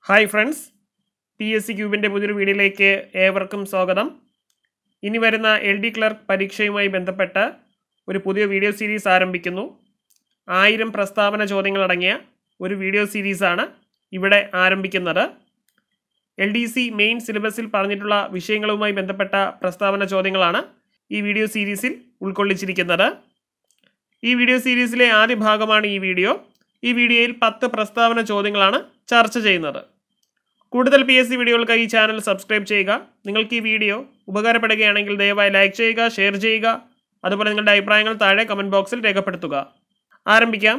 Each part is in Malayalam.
hi friends P S C ക്യൂബിൻ്റെ പുതിയൊരു വീഡിയോയിലേക്ക് ഏവർക്കും സ്വാഗതം ഇനി വരുന്ന എൽ ഡി ക്ലർക്ക് പരീക്ഷയുമായി ബന്ധപ്പെട്ട ഒരു പുതിയ വീഡിയോ സീരീസ് ആരംഭിക്കുന്നു ആയിരം പ്രസ്താവന ചോദ്യങ്ങളടങ്ങിയ ഒരു വീഡിയോ സീരീസാണ് ഇവിടെ ആരംഭിക്കുന്നത് എൽ ഡി സി മെയിൻ സിലബസിൽ പറഞ്ഞിട്ടുള്ള വിഷയങ്ങളുമായി ബന്ധപ്പെട്ട പ്രസ്താവന ചോദ്യങ്ങളാണ് ഈ വീഡിയോ സീരീസിൽ ഉൾക്കൊള്ളിച്ചിരിക്കുന്നത് ഈ വീഡിയോ സീരീസിലെ ആദ്യ ഭാഗമാണ് ഈ വീഡിയോ ഈ വീഡിയോയിൽ പത്ത് പ്രസ്താവന ചോദ്യങ്ങളാണ് ചർച്ച ചെയ്യുന്നത് കൂടുതൽ പി എസ് സി വീഡിയോകൾക്കായി ഈ ചാനൽ സബ്സ്ക്രൈബ് ചെയ്യുക നിങ്ങൾക്ക് ഈ വീഡിയോ ഉപകാരപ്പെടുകയാണെങ്കിൽ ദയവായി ലൈക്ക് ചെയ്യുക ഷെയർ ചെയ്യുക അതുപോലെ നിങ്ങളുടെ അഭിപ്രായങ്ങൾ താഴെ കമൻറ്റ് ബോക്സിൽ രേഖപ്പെടുത്തുക ആരംഭിക്കാം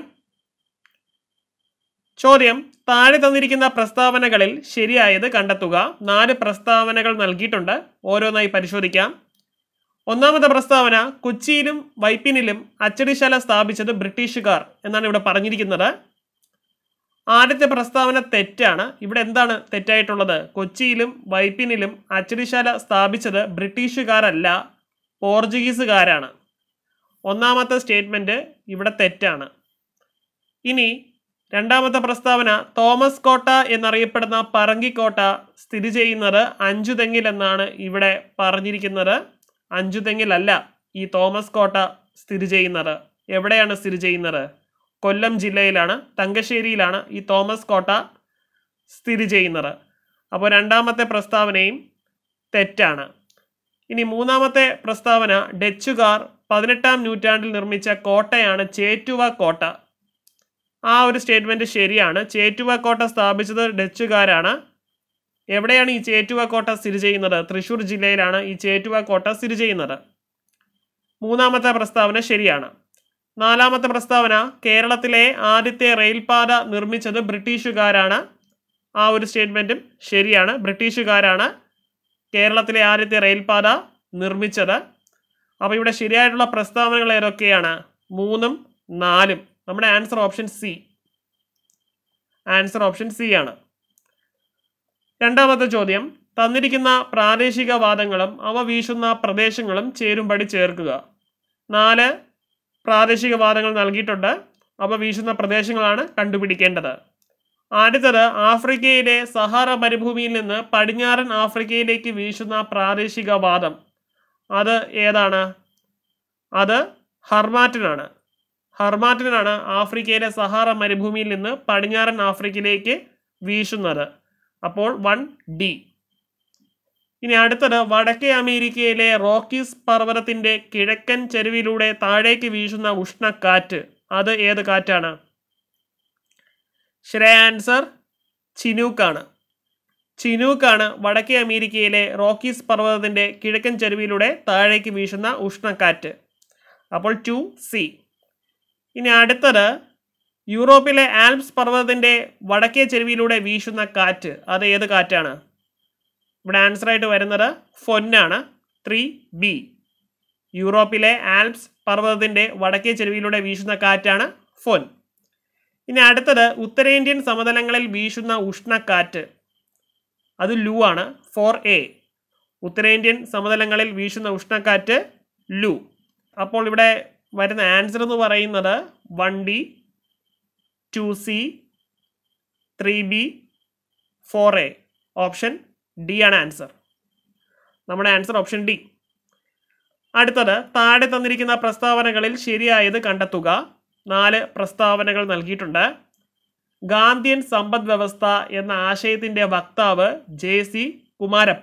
ചോദ്യം താഴെ തന്നിരിക്കുന്ന പ്രസ്താവനകളിൽ ശരിയായത് കണ്ടെത്തുക നാല് പ്രസ്താവനകൾ നൽകിയിട്ടുണ്ട് ഓരോന്നായി പരിശോധിക്കാം ഒന്നാമത്തെ പ്രസ്താവന കൊച്ചിയിലും വൈപ്പിനിലും അച്ചടിശാല സ്ഥാപിച്ചത് ബ്രിട്ടീഷുകാർ എന്നാണ് ഇവിടെ പറഞ്ഞിരിക്കുന്നത് ആദ്യത്തെ പ്രസ്താവന തെറ്റാണ് ഇവിടെ എന്താണ് തെറ്റായിട്ടുള്ളത് കൊച്ചിയിലും വൈപ്പിനിലും അച്ചടിശാല സ്ഥാപിച്ചത് ബ്രിട്ടീഷുകാരല്ല പോർച്ചുഗീസുകാരാണ് ഒന്നാമത്തെ സ്റ്റേറ്റ്മെൻറ്റ് ഇവിടെ തെറ്റാണ് ഇനി രണ്ടാമത്തെ പ്രസ്താവന തോമസ് കോട്ട എന്നറിയപ്പെടുന്ന പറങ്കിക്കോട്ട സ്ഥിതി ചെയ്യുന്നത് അഞ്ചുതെങ്ങിൽ എന്നാണ് ഇവിടെ പറഞ്ഞിരിക്കുന്നത് അഞ്ചുതെങ്ങിലല്ല ഈ തോമസ് കോട്ട സ്ഥിതി ചെയ്യുന്നത് എവിടെയാണ് സ്ഥിതി ചെയ്യുന്നത് കൊല്ലം ജില്ലയിലാണ് തങ്കശ്ശേരിയിലാണ് ഈ തോമസ് കോട്ട സ്ഥിതി ചെയ്യുന്നത് അപ്പോൾ രണ്ടാമത്തെ പ്രസ്താവനയും തെറ്റാണ് ഇനി മൂന്നാമത്തെ പ്രസ്താവന ഡച്ചുകാർ പതിനെട്ടാം നൂറ്റാണ്ടിൽ നിർമ്മിച്ച കോട്ടയാണ് ചേറ്റുവ കോട്ട ആ ഒരു സ്റ്റേറ്റ്മെൻറ്റ് ശരിയാണ് ചേറ്റുവ കോട്ട സ്ഥാപിച്ചത് ഡച്ചുകാരാണ് എവിടെയാണ് ഈ ചേറ്റുവ കോട്ട സ്ഥിതി ചെയ്യുന്നത് തൃശ്ശൂർ ജില്ലയിലാണ് ഈ ചേറ്റുവ കോട്ട സ്ഥിതി ചെയ്യുന്നത് മൂന്നാമത്തെ പ്രസ്താവന ശരിയാണ് നാലാമത്തെ പ്രസ്താവന കേരളത്തിലെ ആദ്യത്തെ റെയിൽപാത നിർമ്മിച്ചത് ബ്രിട്ടീഷുകാരാണ് ആ ഒരു സ്റ്റേറ്റ്മെൻറ്റും ശരിയാണ് ബ്രിട്ടീഷുകാരാണ് കേരളത്തിലെ ആദ്യത്തെ റെയിൽപാത നിർമ്മിച്ചത് അപ്പോൾ ഇവിടെ ശരിയായിട്ടുള്ള പ്രസ്താവനകൾ ഏതൊക്കെയാണ് മൂന്നും നാലും നമ്മുടെ answer option C answer option C ആണ് രണ്ടാമത്തെ ചോദ്യം തന്നിരിക്കുന്ന പ്രാദേശിക വാദങ്ങളും അവ വീശുന്ന പ്രദേശങ്ങളും ചേരുംപടി ചേർക്കുക നാല് പ്രാദേശിക വാദങ്ങൾ നൽകിയിട്ടുണ്ട് അവ വീശുന്ന പ്രദേശങ്ങളാണ് കണ്ടുപിടിക്കേണ്ടത് അടുത്തത് ആഫ്രിക്കയിലെ സഹാറ മരുഭൂമിയിൽ നിന്ന് പടിഞ്ഞാറൻ ആഫ്രിക്കയിലേക്ക് വീശുന്ന പ്രാദേശിക വാദം അത് ഏതാണ് അത് ഹർമാറ്റിനാണ് ഹർമാറ്റിനാണ് ആഫ്രിക്കയിലെ സഹാറ മരുഭൂമിയിൽ നിന്ന് പടിഞ്ഞാറൻ ആഫ്രിക്കയിലേക്ക് വീശുന്നത് അപ്പോൾ വൺ ഡി ഇനി അടുത്തത് വടക്കേ അമേരിക്കയിലെ റോക്കീസ് പർവ്വതത്തിന്റെ കിഴക്കൻ ചെരുവിലൂടെ താഴേക്ക് വീശുന്ന ഉഷ്ണക്കാറ്റ് അത് ഏത് കാറ്റാണ് ശരിയായ ആൻസർ ചിനൂക്കാണ് ചിനൂക്കാണ് വടക്കേ അമേരിക്കയിലെ റോക്കീസ് പർവ്വതത്തിന്റെ കിഴക്കൻ ചെരുവിലൂടെ താഴേക്ക് വീശുന്ന ഉഷ്ണക്കാറ്റ് അപ്പോൾ ടു സി ഇനി അടുത്തത് യൂറോപ്പിലെ ആൽപ്സ് പർവ്വതത്തിന്റെ വടക്കേ ചെരുവിലൂടെ വീശുന്ന കാറ്റ് അത് ഏത് കാറ്റാണ് ഇവിടെ ആൻസർ ആയിട്ട് വരുന്നത് ഫൊന്നാണ് ത്രീ ബി യൂറോപ്പിലെ ആൽപ്സ് പർവ്വതത്തിന്റെ വടക്കേ ചെരുവിലൂടെ വീശുന്ന കാറ്റാണ് ഫൊൻ ഇനി അടുത്തത് ഉത്തരേന്ത്യൻ സമതലങ്ങളിൽ വീശുന്ന ഉഷ്ണക്കാറ്റ് അത് ലു ആണ് ഫോർ എ ഉത്തരേന്ത്യൻ സമതലങ്ങളിൽ വീശുന്ന ഉഷ്ണക്കാറ്റ് ലു അപ്പോൾ ഇവിടെ വരുന്ന ആൻസർ എന്ന് പറയുന്നത് one D two C three B four A option D ആണ് ആൻസർ നമ്മുടെ ആൻസർ ഓപ്ഷൻ ഡി അടുത്തത് താഴെ തന്നിരിക്കുന്ന പ്രസ്താവനകളിൽ ശരിയായത് കണ്ടെത്തുക നാല് പ്രസ്താവനകൾ നൽകിയിട്ടുണ്ട് ഗാന്ധിയൻ സമ്പദ് വ്യവസ്ഥ എന്ന ആശയത്തിൻ്റെ വക്താവ് ജെ സി കുമാരപ്പ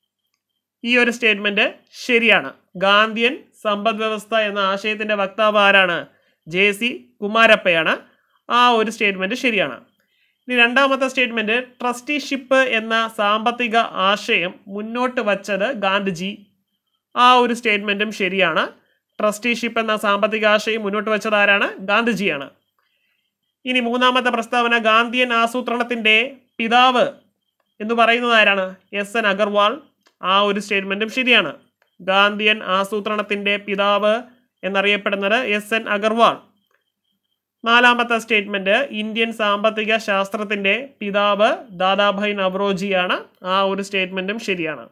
ഈ ഒരു സ്റ്റേറ്റ്മെൻറ്റ് ശരിയാണ് ഗാന്ധിയൻ സമ്പദ് വ്യവസ്ഥ എന്ന ആശയത്തിൻ്റെ വക്താവ് ആരാണ് ജെ സി കുമാരപ്പയാണ് ആ ഒരു സ്റ്റേറ്റ്മെൻറ്റ് ശരിയാണ് ഇനി രണ്ടാമത്തെ സ്റ്റേറ്റ്മെൻറ്റ് ട്രസ്റ്റിഷിപ്പ് എന്ന സാമ്പത്തിക ആശയം മുന്നോട്ട് വച്ചത് ഗാന്ധിജി ആ ഒരു സ്റ്റേറ്റ്മെൻറ്റും ശരിയാണ് ട്രസ്റ്റിഷിപ്പ് എന്ന സാമ്പത്തിക ആശയം മുന്നോട്ട് വെച്ചത് ആരാണ് ഗാന്ധിജിയാണ് ഇനി മൂന്നാമത്തെ പ്രസ്താവന ഗാന്ധിയൻ ആസൂത്രണത്തിൻ്റെ പിതാവ് എന്ന് പറയുന്നത് ആരാണ് എസ് എൻ അഗർവാൾ ആ ഒരു സ്റ്റേറ്റ്മെൻറ്റും ശരിയാണ് ഗാന്ധിയൻ ആസൂത്രണത്തിൻ്റെ പിതാവ് എന്നറിയപ്പെടുന്നത് എസ് എൻ അഗർവാൾ നാലാമത്തെ സ്റ്റേറ്റ്മെന്റ് ഇന്ത്യൻ സാമ്പത്തിക ശാസ്ത്രത്തിന്റെ പിതാവ് ദാദാഭായ് നവറോജിയാണ് ആ ഒരു സ്റ്റേറ്റ്മെന്റും ശരിയാണ്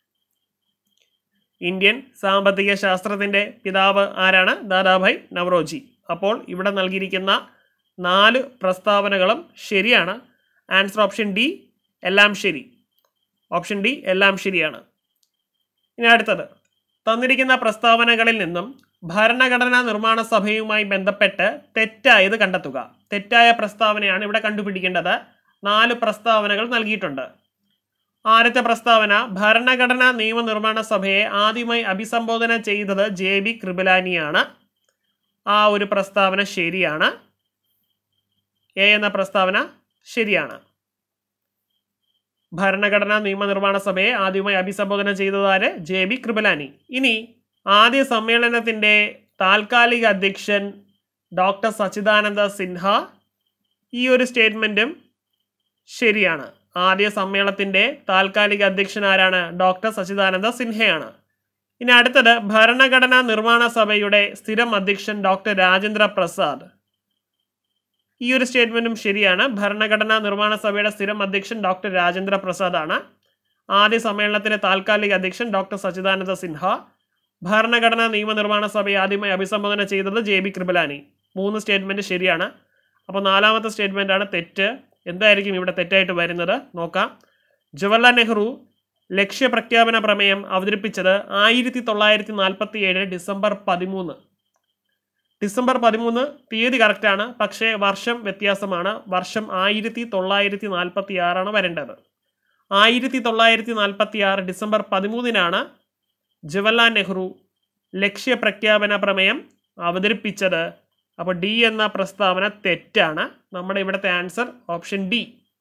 ഇന്ത്യൻ സാമ്പത്തിക ശാസ്ത്രത്തിന്റെ പിതാവ് ആരാണ് ദാദാഭായ് നവറോജി അപ്പോൾ ഇവിടെ നൽകിയിരിക്കുന്ന നാല് പ്രസ്താവനകളും ശരിയാണ് ആൻസർ ഓപ്ഷൻ ഡി എല്ലാം ശരി ഓപ്ഷൻ ഡി എല്ലാം ശരിയാണ് ഇനി അടുത്തത് തന്നിരിക്കുന്ന പ്രസ്താവനകളിൽ നിന്നും ഭരണഘടനാ നിർമ്മാണ സഭയുമായി ബന്ധപ്പെട്ട് തെറ്റായത് കണ്ടെത്തുക തെറ്റായ പ്രസ്താവനയാണ് ഇവിടെ കണ്ടുപിടിക്കേണ്ടത് നാല് പ്രസ്താവനകൾ നൽകിയിട്ടുണ്ട് ആദ്യത്തെ പ്രസ്താവന ഭരണഘടനാ നിയമനിർമ്മാണ സഭയെ ആദ്യമായി അഭിസംബോധന ചെയ്തത് ജെ ബി കൃപലാനിയാണ് ആ ഒരു പ്രസ്താവന ശരിയാണ് എ എന്ന പ്രസ്താവന ശരിയാണ് ഭരണഘടനാ നിയമനിർമ്മാണ സഭയെ ആദ്യമായി അഭിസംബോധന ചെയ്തതാര് ജെ ബി കൃപലാനി ഇനി ആദ്യ സമ്മേളനത്തിൻ്റെ താൽക്കാലിക അധ്യക്ഷൻ ഡോക്ടർ സച്ചിദാനന്ദ സിൻഹ ഈ ഒരു സ്റ്റേറ്റ്മെൻറ്റും ശരിയാണ് ആദ്യ സമ്മേളനത്തിൻ്റെ താൽക്കാലിക അധ്യക്ഷൻ ആരാണ് ഡോക്ടർ സച്ചിദാനന്ദ സിൻഹയാണ് ഇനി അടുത്തത് ഭരണഘടനാ നിർമ്മാണ സഭയുടെ സ്ഥിരം അധ്യക്ഷൻ ഡോക്ടർ രാജേന്ദ്ര പ്രസാദ് ഈ ഒരു സ്റ്റേറ്റ്മെൻറ്റും ശരിയാണ് ഭരണഘടനാ നിർമ്മാണ സഭയുടെ സ്ഥിരം അധ്യക്ഷൻ ഡോക്ടർ രാജേന്ദ്ര പ്രസാദ് ആണ് ആദ്യ സമ്മേളനത്തിലെ താൽക്കാലിക അധ്യക്ഷൻ ഡോക്ടർ സച്ചിദാനന്ദ സിൻഹ ഭരണഘടനാ നിയമനിർമ്മാണ സഭയെ ആദ്യമായി അഭിസംബോധന ചെയ്തത് ജെ ബി കൃപലാനി മൂന്ന് സ്റ്റേറ്റ്മെൻറ്റ് ശരിയാണ് അപ്പോൾ നാലാമത്തെ സ്റ്റേറ്റ്മെൻ്റ് ആണ് തെറ്റ് എന്തായിരിക്കും ഇവിടെ തെറ്റായിട്ട് വരുന്നത് നോക്കാം ജവഹർലാൽ നെഹ്റു ലക്ഷ്യപ്രഖ്യാപന പ്രമേയം അവതരിപ്പിച്ചത് ആയിരത്തി തൊള്ളായിരത്തി നാൽപ്പത്തി ഏഴ് ഡിസംബർ പതിമൂന്ന് ഡിസംബർ പതിമൂന്ന് തീയതി കറക്റ്റാണ് പക്ഷേ വർഷം വ്യത്യാസമാണ് വർഷം ആയിരത്തി തൊള്ളായിരത്തി നാൽപ്പത്തി ആറാണ് വരേണ്ടത് ആയിരത്തി തൊള്ളായിരത്തി നാൽപ്പത്തി ആറ് ഡിസംബർ പതിമൂന്നിനാണ് ജവഹർലാൽ നെഹ്റു ലക്ഷ്യപ്രഖ്യാപന പ്രമേയം അവതരിപ്പിച്ചത് അപ്പോൾ ഡി എന്ന പ്രസ്താവന തെറ്റാണ് നമ്മുടെ ഇവിടുത്തെ answer option D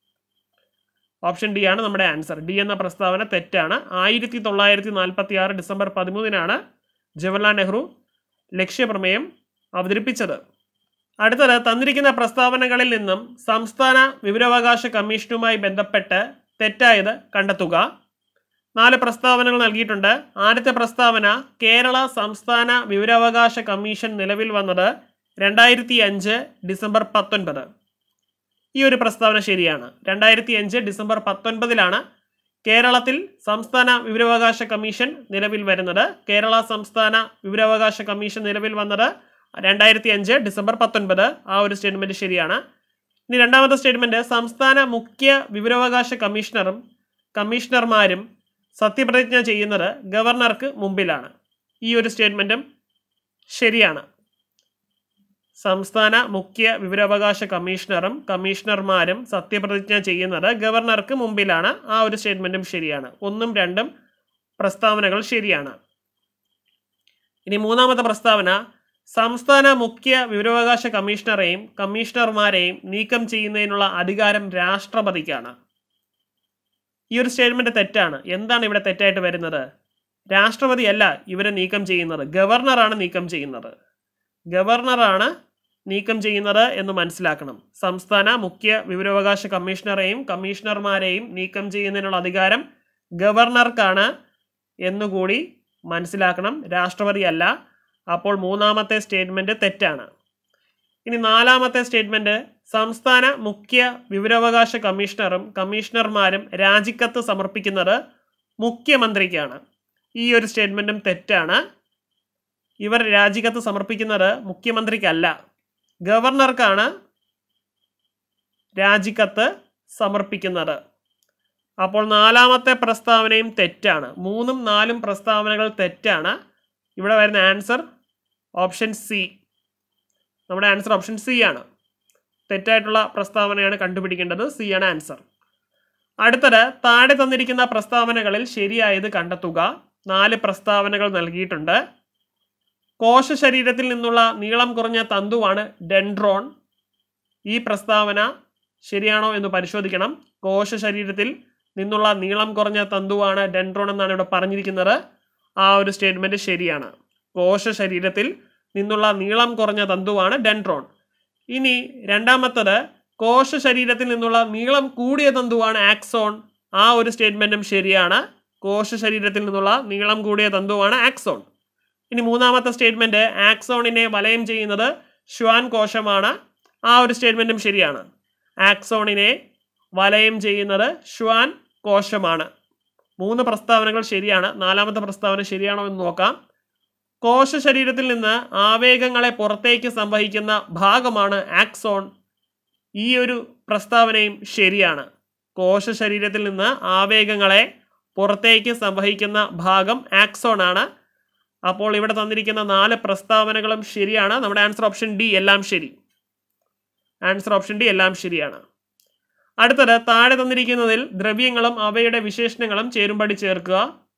option D ആണ് നമ്മുടെ ആൻസർ ഡി എന്ന പ്രസ്താവന തെറ്റാണ് ആയിരത്തി തൊള്ളായിരത്തി നാൽപ്പത്തി ആറ് ഡിസംബർ പതിമൂന്നിനാണ് ജവഹർലാൽ നെഹ്റു ലക്ഷ്യപ്രമേയം അവതരിപ്പിച്ചത് അടുത്തത് തന്നിരിക്കുന്ന പ്രസ്താവനകളിൽ നിന്നും സംസ്ഥാന വിവരാവകാശ കമ്മീഷനുമായി ബന്ധപ്പെട്ട് തെറ്റായത് കണ്ടെത്തുക നാല് പ്രസ്താവനകൾ നൽകിയിട്ടുണ്ട് ആദ്യത്തെ പ്രസ്താവന കേരള സംസ്ഥാന വിവരാവകാശ കമ്മീഷൻ നിലവിൽ വന്നത് രണ്ടായിരത്തി അഞ്ച് ഡിസംബർ പത്തൊൻപത് ഈ ഒരു പ്രസ്താവന ശരിയാണ് രണ്ടായിരത്തി അഞ്ച് ഡിസംബർ പത്തൊൻപതിലാണ് കേരളത്തിൽ സംസ്ഥാന വിവരാവകാശ കമ്മീഷൻ നിലവിൽ വരുന്നത് കേരള സംസ്ഥാന വിവരാവകാശ കമ്മീഷൻ നിലവിൽ വന്നത് രണ്ടായിരത്തി അഞ്ച് ഡിസംബർ പത്തൊൻപത് ആ ഒരു സ്റ്റേറ്റ്മെൻറ്റ് ശരിയാണ് ഇനി രണ്ടാമത്തെ സ്റ്റേറ്റ്മെൻറ്റ് സംസ്ഥാന മുഖ്യ വിവരാവകാശ കമ്മീഷണറും കമ്മീഷണർമാരും സത്യപ്രതിജ്ഞ ചെയ്യുന്നത് ഗവർണർക്ക് മുമ്പിലാണ് ഈ ഒരു സ്റ്റേറ്റ്മെൻറ്റും ശരിയാണ് സംസ്ഥാന മുഖ്യ വിവരാവകാശ കമ്മീഷണറും കമ്മീഷണർമാരും സത്യപ്രതിജ്ഞ ചെയ്യുന്നത് ഗവർണർക്ക് മുമ്പിലാണ് ആ ഒരു സ്റ്റേറ്റ്മെൻറ്റും ശരിയാണ് ഒന്നും രണ്ടും പ്രസ്താവനകൾ ശരിയാണ് ഇനി മൂന്നാമത്തെ പ്രസ്താവന സംസ്ഥാന മുഖ്യ വിവരാവകാശ കമ്മീഷണറെയും കമ്മീഷണർമാരെയും നീക്കം ചെയ്യുന്നതിനുള്ള അധികാരം രാഷ്ട്രപതിക്കാണ് ഈ ഒരു സ്റ്റേറ്റ്മെന്റ് തെറ്റാണ് എന്താണ് ഇവിടെ തെറ്റായിട്ട് വരുന്നത് രാഷ്ട്രപതിയല്ല ഇവരെ നീക്കം ചെയ്യുന്നത് ഗവർണറാണ് നീക്കം ചെയ്യുന്നത് ഗവർണറാണ് നീക്കം ചെയ്യുന്നത് എന്ന് മനസ്സിലാക്കണം സംസ്ഥാന മുഖ്യ വിവരാവകാശ കമ്മീഷണറെയും കമ്മീഷണർമാരെയും നീക്കം ചെയ്യുന്നതിനുള്ള അധികാരം ഗവർണർക്കാണ് എന്നുകൂടി മനസ്സിലാക്കണം രാഷ്ട്രപതി അല്ല അപ്പോൾ മൂന്നാമത്തെ സ്റ്റേറ്റ്മെന്റ് തെറ്റാണ് ഇനി നാലാമത്തെ സ്റ്റേറ്റ്മെന്റ് സംസ്ഥാന മുഖ്യ വിവരാവകാശ കമ്മീഷണറും കമ്മീഷണർമാരും രാജിക്കത്ത് സമർപ്പിക്കുന്നത് മുഖ്യമന്ത്രിക്കാണ് ഈ ഒരു സ്റ്റേറ്റ്മെന്റും തെറ്റാണ് ഇവർ രാജിക്കത്ത് സമർപ്പിക്കുന്നത് മുഖ്യമന്ത്രിക്കല്ല ഗവർണർക്കാണ് രാജിക്കത്ത് സമർപ്പിക്കുന്നത് അപ്പോൾ നാലാമത്തെ പ്രസ്താവനയും തെറ്റാണ് മൂന്നും നാലും പ്രസ്താവനകൾ തെറ്റാണ് ഇവിടെ വരുന്ന ആൻസർ ഓപ്ഷൻ സി നമ്മുടെ ആൻസർ ഓപ്ഷൻ സി ആണ് തെറ്റായിട്ടുള്ള പ്രസ്താവനയാണ് കണ്ടുപിടിക്കേണ്ടത് സി ആണ് ആൻസർ അടുത്തത് താഴെ തന്നിരിക്കുന്ന പ്രസ്താവനകളിൽ ശരിയായത് കണ്ടെത്തുക നാല് പ്രസ്താവനകൾ നൽകിയിട്ടുണ്ട് കോശ ശരീരത്തിൽ നിന്നുള്ള നീളം കുറഞ്ഞ തന്തുവാണ് ഡെൻഡ്രോൺ ഈ പ്രസ്താവന ശരിയാണോ എന്ന് പരിശോധിക്കണം കോശ ശരീരത്തിൽ നിന്നുള്ള നീളം കുറഞ്ഞ തന്തുവാണ് ഡെൻഡ്രോൺ എന്നാണ് ഇവിടെ പറഞ്ഞിരിക്കുന്നത് ആ ഒരു സ്റ്റേറ്റ്മെന്റ് ശരിയാണ് കോശ ശരീരത്തിൽ നിന്നുള്ള നീളം കുറഞ്ഞ തന്തുവാണ് ഡെൻഡ്രോൺ ഇനി രണ്ടാമത്തത് കോശ ശരീരത്തിൽ നിന്നുള്ള നീളം കൂടിയ തന്തുവാണ് ആക്സോൺ ആ ഒരു സ്റ്റേറ്റ്മെന്റും ശരിയാണ് കോശ ശരീരത്തിൽ നിന്നുള്ള നീളം കൂടിയ തന്തുവാണ് ആക്സോൺ ഇനി മൂന്നാമത്തെ സ്റ്റേറ്റ്മെന്റ് ആക്സോണിനെ വലയം ചെയ്യുന്നത് ശ്വാൻ കോശമാണ് ആ ഒരു സ്റ്റേറ്റ്മെന്റും ശരിയാണ് ആക്സോണിനെ വലയം ചെയ്യുന്നത് ശ്വാൻ കോശമാണ് മൂന്ന് പ്രസ്താവനകൾ ശരിയാണ് നാലാമത്തെ പ്രസ്താവന ശരിയാണോ എന്ന് നോക്കാം കോശ ശരീരത്തിൽ നിന്ന് ആവേഗങ്ങളെ പുറത്തേക്ക് സംവഹിക്കുന്ന ഭാഗമാണ് ആക്സോൺ ഈ ഒരു പ്രസ്താവനയും ശരിയാണ് കോശ ശരീരത്തിൽ നിന്ന് ആവേഗങ്ങളെ പുറത്തേക്ക് സംവഹിക്കുന്ന ഭാഗം ആക്സോൺ ആണ് അപ്പോൾ ഇവിടെ തന്നിരിക്കുന്ന നാല് പ്രസ്താവനകളും ശരിയാണ് നമ്മുടെ ആൻസർ ഓപ്ഷൻ ഡി എല്ലാം ശരി ആൻസർ ഓപ്ഷൻ ഡി എല്ലാം ശരിയാണ് അടുത്തത് താഴെ തന്നിരിക്കുന്നതിൽ ദ്രവ്യങ്ങളും അവയുടെ വിശേഷണങ്ങളും ചേരുംപടി ചേർക്കുക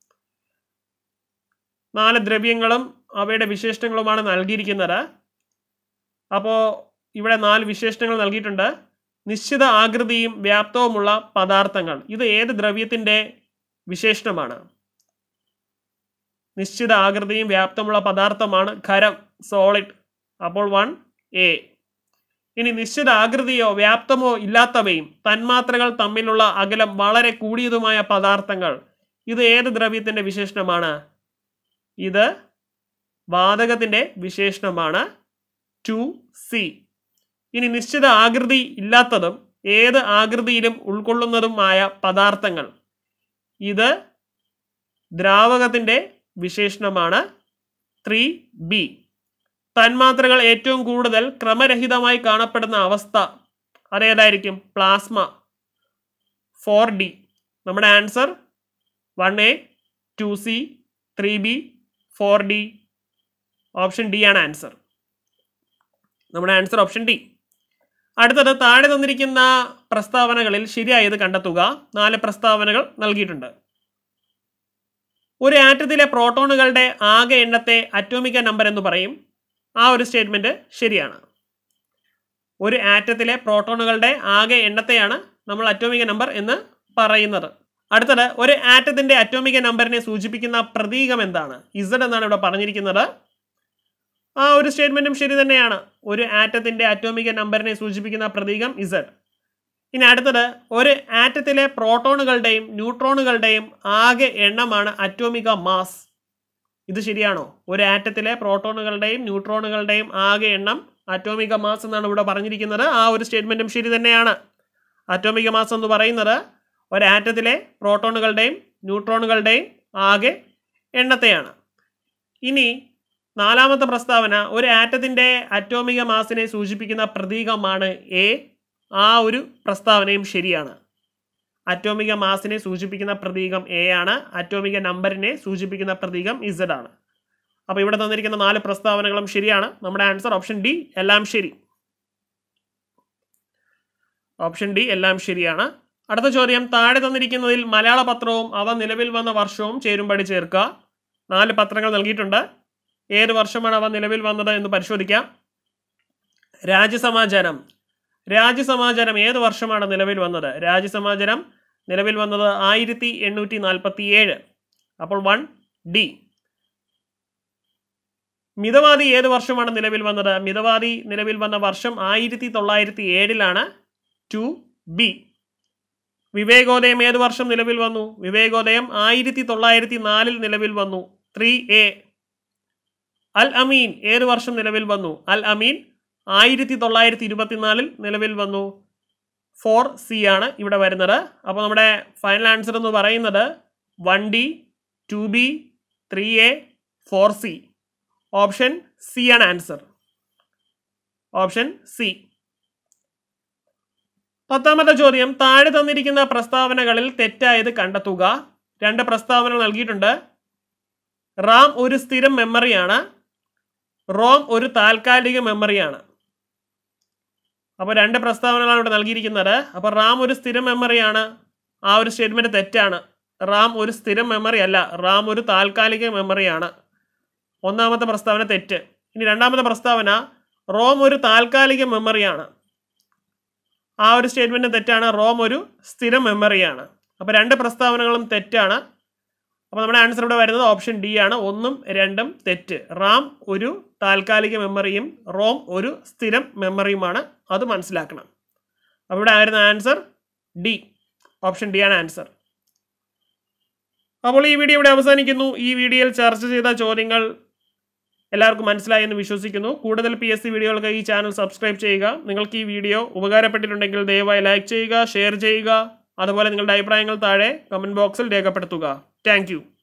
നാല് ദ്രവ്യങ്ങളും അവയുടെ വിശേഷണങ്ങളുമാണ് നൽകിയിരിക്കുന്നത് അപ്പോൾ ഇവിടെ നാല് വിശേഷണങ്ങൾ നൽകിയിട്ടുണ്ട് നിശ്ചിത ആകൃതിയും വ്യാപ്തവുമുള്ള പദാർത്ഥങ്ങൾ ഇത് ഏത് ദ്രവ്യത്തിൻ്റെ വിശേഷണമാണ് നിശ്ചിത ആകൃതിയും വ്യാപ്തമുള്ള പദാർത്ഥമാണ് ഖരം സോളിഡ് അപ്പോൾ വൺ എ ഇനി നിശ്ചിത ആകൃതിയോ വ്യാപ്തമോ ഇല്ലാത്തവയും തന്മാത്രകൾ തമ്മിലുള്ള അകലം വളരെ കൂടിയതുമായ പദാർത്ഥങ്ങൾ ഇത് ഏത് ദ്രവ്യത്തിൻ്റെ വിശേഷണമാണ് ഇത് വാതകത്തിൻ്റെ വിശേഷണമാണ് ടു സി ഇനി നിശ്ചിത ആകൃതി ഇല്ലാത്തതും ഏത് ആകൃതിയിലും ഉൾക്കൊള്ളുന്നതുമായ പദാർത്ഥങ്ങൾ ഇത് ദ്രാവകത്തിൻ്റെ വിശേഷണമാണ് ത്രീ ബി തന്മാത്രകൾ ഏറ്റവും കൂടുതൽ ക്രമരഹിതമായി കാണപ്പെടുന്ന അവസ്ഥ അതേതായിരിക്കും പ്ലാസ്മ ഫോർ ഡി നമ്മുടെ answer one A two C three B four D option D ആണ് ആൻസർ നമ്മുടെ ആൻസർ ഓപ്ഷൻ ഡി അടുത്തത് താഴെ തന്നിരിക്കുന്ന പ്രസ്താവനകളിൽ ശരിയായത് കണ്ടെത്തുക നാല് പ്രസ്താവനകൾ നൽകിയിട്ടുണ്ട് ഒരു ആറ്റത്തിലെ പ്രോട്ടോണുകളുടെ ആകെ എണ്ണത്തെ അറ്റോമിക നമ്പർ എന്ന് പറയും ആ ഒരു സ്റ്റേറ്റ്മെന്റ് ശരിയാണ് ഒരു ആറ്റത്തിലെ പ്രോട്ടോണുകളുടെ ആകെ എണ്ണത്തെയാണ് നമ്മൾ അറ്റോമിക നമ്പർ എന്ന് പറയുന്നത് അടുത്തത് ഒരു ആറ്റത്തിന്റെ അറ്റോമിക നമ്പറിനെ സൂചിപ്പിക്കുന്ന പ്രതീകം എന്താണ് ഇസഡ് എന്നാണ് ഇവിടെ പറഞ്ഞിരിക്കുന്നത് ആ ഒരു സ്റ്റേറ്റ്മെന്റും ശരി തന്നെയാണ് ഒരു ആറ്റത്തിന്റെ അറ്റോമിക നമ്പറിനെ സൂചിപ്പിക്കുന്ന പ്രതീകം ഇസഡ് ഇനി അടുത്തത് ഒരു ആറ്റത്തിലെ പ്രോട്ടോണുകളുടെയും ന്യൂട്രോണുകളുടെയും ആകെ എണ്ണമാണ് അറ്റോമിക മാസ് ഇത് ശരിയാണോ ഒരു ആറ്റത്തിലെ പ്രോട്ടോണുകളുടെയും ന്യൂട്രോണുകളുടെയും ആകെ എണ്ണം അറ്റോമിക മാസ് എന്നാണ് ഇവിടെ പറഞ്ഞിരിക്കുന്നത് ആ ഒരു സ്റ്റേറ്റ്മെന്റും ശരി തന്നെയാണ് അറ്റോമിക മാസ് എന്ന് പറയുന്നത് ഒരു ആറ്റത്തിലെ പ്രോട്ടോണുകളുടെയും ന്യൂട്രോണുകളുടെയും ആകെ എണ്ണത്തെയാണ് ഇനി നാലാമത്തെ പ്രസ്താവന ഒരു ആറ്റത്തിൻ്റെ അറ്റോമിക മാസിനെ സൂചിപ്പിക്കുന്ന പ്രതീകമാണ് എ ആ ഒരു പ്രസ്താവനയും ശരിയാണ് അറ്റോമിക മാസിനെ സൂചിപ്പിക്കുന്ന പ്രതീകം എ ആണ് അറ്റോമിക നമ്പറിനെ സൂചിപ്പിക്കുന്ന പ്രതീകം ഇസഡ് ആണ് അപ്പോൾ ഇവിടെ തന്നിരിക്കുന്ന നാല് പ്രസ്താവനകളും ശരിയാണ് നമ്മുടെ ആൻസർ ഓപ്ഷൻ ഡി എല്ലാം ശരി ഓപ്ഷൻ ഡി എല്ലാം ശരിയാണ് അടുത്ത ചോദ്യം താഴെ തന്നിരിക്കുന്നതിൽ മലയാള പത്രവും അവ നിലവിൽ വന്ന വർഷവും ചേരുംപടി ചേർക്കുക നാല് പത്രങ്ങൾ നൽകിയിട്ടുണ്ട് ഏത് വർഷമാണ് അവ നിലവിൽ വന്നത് എന്ന് പരിശോധിക്കാം രാജ്യസമാചാരം രാജ്യസമാചാരം ഏത് വർഷമാണ് നിലവിൽ വന്നത് രാജ്യസമാചാരം നിലവിൽ വന്നത് ആയിരത്തി എണ്ണൂറ്റി നാൽപ്പത്തി ഏഴ് അപ്പോൾ വൺ ഡി മിതവാദി ഏത് വർഷമാണ് നിലവിൽ വന്നത് മിതവാദി നിലവിൽ വന്ന വർഷം ആയിരത്തി തൊള്ളായിരത്തി ഏഴിലാണ് ടു ബി വിവേകോദയം ഏത് വർഷം നിലവിൽ വന്നു വിവേകോദയം ആയിരത്തി തൊള്ളായിരത്തി നാലിൽ നിലവിൽ വന്നു ത്രീ എ അൽ അമീൻ ഏത് വർഷം നിലവിൽ വന്നു അൽ അമീൻ ആയിരത്തി തൊള്ളായിരത്തി ഇരുപത്തിനാലിൽ നിലവിൽ വന്നു ഫോർ സി ആണ് ഇവിടെ വരുന്നത് അപ്പോൾ നമ്മുടെ ഫൈനൽ ആൻസർ എന്ന് പറയുന്നത് one D two B three A four C option C ആണ് ആൻസർ ഓപ്ഷൻ സി പത്താമത്തെ ചോദ്യം താഴെ തന്നിരിക്കുന്ന പ്രസ്താവനകളിൽ തെറ്റായത് കണ്ടെത്തുക രണ്ട് പ്രസ്താവനകൾ നൽകിയിട്ടുണ്ട് റാം ഒരു സ്ഥിരം മെമ്മറിയാണ് റോം ഒരു താൽക്കാലിക മെമ്മറിയാണ് അപ്പോൾ രണ്ട് പ്രസ്താവനകളാണ് ഇവിടെ നൽകിയിരിക്കുന്നത് അപ്പോൾ റാം ഒരു സ്ഥിരം മെമ്മറിയാണ് ആ ഒരു സ്റ്റേറ്റ്മെന്റ് തെറ്റാണ് റാം ഒരു സ്ഥിരം മെമ്മറി അല്ല റാം ഒരു താൽക്കാലിക മെമ്മറിയാണ് ഒന്നാമത്തെ പ്രസ്താവന തെറ്റ് ഇനി രണ്ടാമത്തെ പ്രസ്താവന റോം ഒരു താൽക്കാലിക മെമ്മറിയാണ് ആ ഒരു സ്റ്റേറ്റ്മെന്റ് തെറ്റാണ് റോം ഒരു സ്ഥിരം മെമ്മറിയാണ് അപ്പോൾ രണ്ട് പ്രസ്താവനകളും തെറ്റാണ് അപ്പോൾ നമ്മുടെ ആൻസർ ഇവിടെ വരുന്നത് ഓപ്ഷൻ ഡി ആണ് ഒന്നും രണ്ടും തെറ്റ് റാം ഒരു താൽക്കാലിക മെമ്മറിയും റോം ഒരു സ്ഥിരം മെമ്മറിയുമാണ് അത് മനസ്സിലാക്കണം അപ്പോൾ ഇവിടെ ആയിരുന്ന ആൻസർ ഡി ഓപ്ഷൻ ഡി ആണ് ആൻസർ അപ്പോൾ ഈ വീഡിയോ ഇവിടെ അവസാനിക്കുന്നു ഈ വീഡിയോയിൽ ചർച്ച ചെയ്ത ചോദ്യങ്ങൾ എല്ലാവർക്കും മനസ്സിലായി എന്ന് വിശ്വസിക്കുന്നു കൂടുതൽ പി എസ് സി വീഡിയോകൾക്ക് ഈ ചാനൽ സബ്സ്ക്രൈബ് ചെയ്യുക നിങ്ങൾക്ക് ഈ വീഡിയോ ഉപകാരപ്പെട്ടിട്ടുണ്ടെങ്കിൽ ദയവായി ലൈക്ക് ചെയ്യുക ഷെയർ ചെയ്യുക അതുപോലെ നിങ്ങളുടെ അഭിപ്രായങ്ങൾ താഴെ കമൻറ്റ് ബോക്സിൽ രേഖപ്പെടുത്തുക താങ്ക്